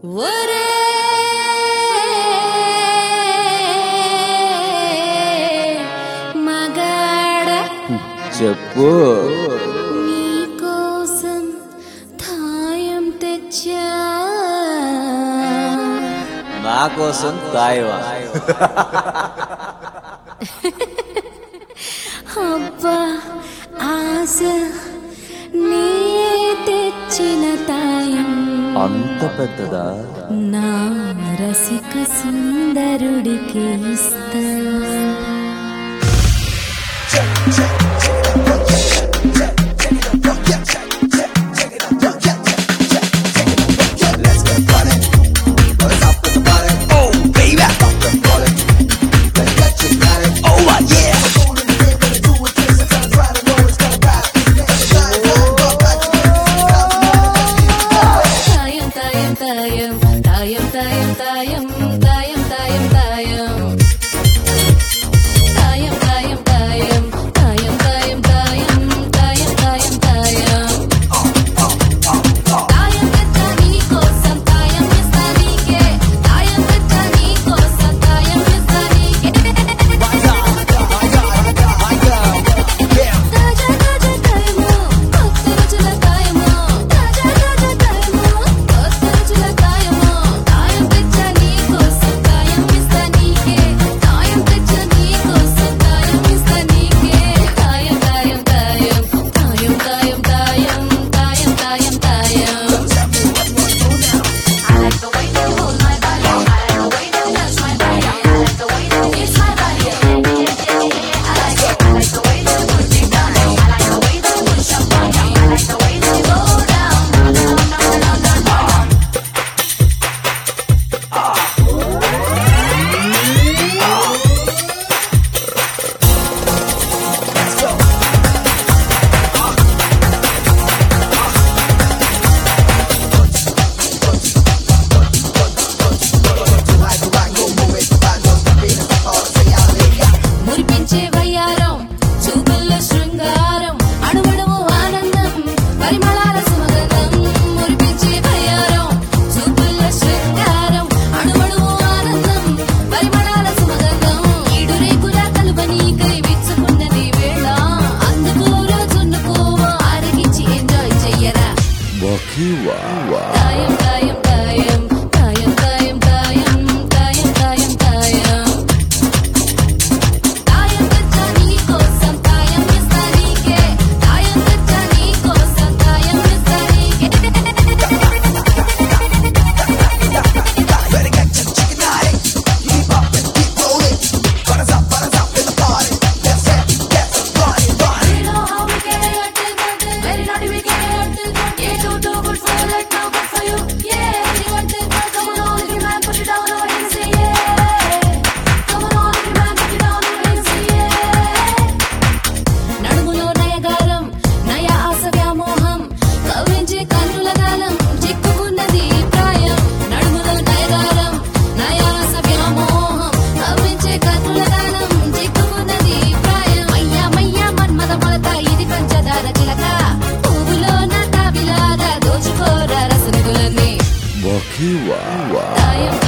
ఒరే మగాడ చెప్పు నీకోసం థాయం తెచ్చా నా కోసం తాయవా అబ్బా ఆశ నీ తెచ్చిన తాయం అంత పెద్దదా నా రసిక సుందరుడికి ఇస్తా తాయం తాయం తాయం తాయం తాయం తాయం తాయం తాయం తాయం తాయం తాయం తాయం తాయం తాయం తాయం తాయం తాయం తాయం తాయం తెచ్చా నీ కోసం తాయం ఇస్తా నీకే తాయం తెచ్చా నీ కోసం తాయం ఇస్తా నీకే తాజా తాజా తాయము కొత్త రుచుల తాయము తాజా తాజా తాయము కొత్త రుచుల తాయము తాయం తెచ్చా నీ కోసం తాయం ఇస్తా నీకే తాయం తెచ్చా నీ కోసం తాయం ఇస్తా నీకే తాయం తాయం తాయం తాయం తాయం తాయం తాయం తాయం తాయం I like the way that you hold my body. I like the way that you touch my body. I like the way that you kiss my body. Yeah, yeah, yeah, yeah. I like it. I like the way that you put me down. I like the way that you push up on me. I like the way that you go down, down, down, down, down, down. మురిపించే వయ్యారం చూపుల్లో శృంగారం అణువణువు ఆనందం పరిమళాల సుమగంధం మురిపించే వయ్యారం చూపుల్లో శృంగారం అణువణువు ఆనందం పరిమళాల సుమగంధం ఈడు రేకుల కలువని కై విచ్చుకున్నది వేళ అందుకు రోజును పోవా అరగించి ఎంజాయ్ చెయ్యరా తాయం తాయం తాయం తాయం తాయం తాయం తాయం తాయం తాయం తాయం తెచ్చా నీ కోసం తాయం ఇస్తా నీకే తాయం తెచ్చా నీ కోసం తాయం ఇస్తా నీకే You know how we get it, it, very naughty we get it, it, yeah, too, too good for you, like now good for you, yeah. You want it, but come on, if you man, put it down, oh, and say yeah. Come on, if you man, put it down, oh, and say yeah. నడుములో నయగారం నయ ఆశ వ్యామోహం కవ్వించే కన్నుల గాలం చిక్కుకున్నది ప్రాయం నడుములో నయగారం నయ ఆశ వ్యామోహం కవ్వించే కన్నుల గాలం చిక్కుకున్నది ప్రాయం మయ్యా మయ్యా మన్మద మొలక ఇది పంచదార చిలక పువ్వులో నా తాబిలాగా దోచుకోరా రసగులన్నీ తాయం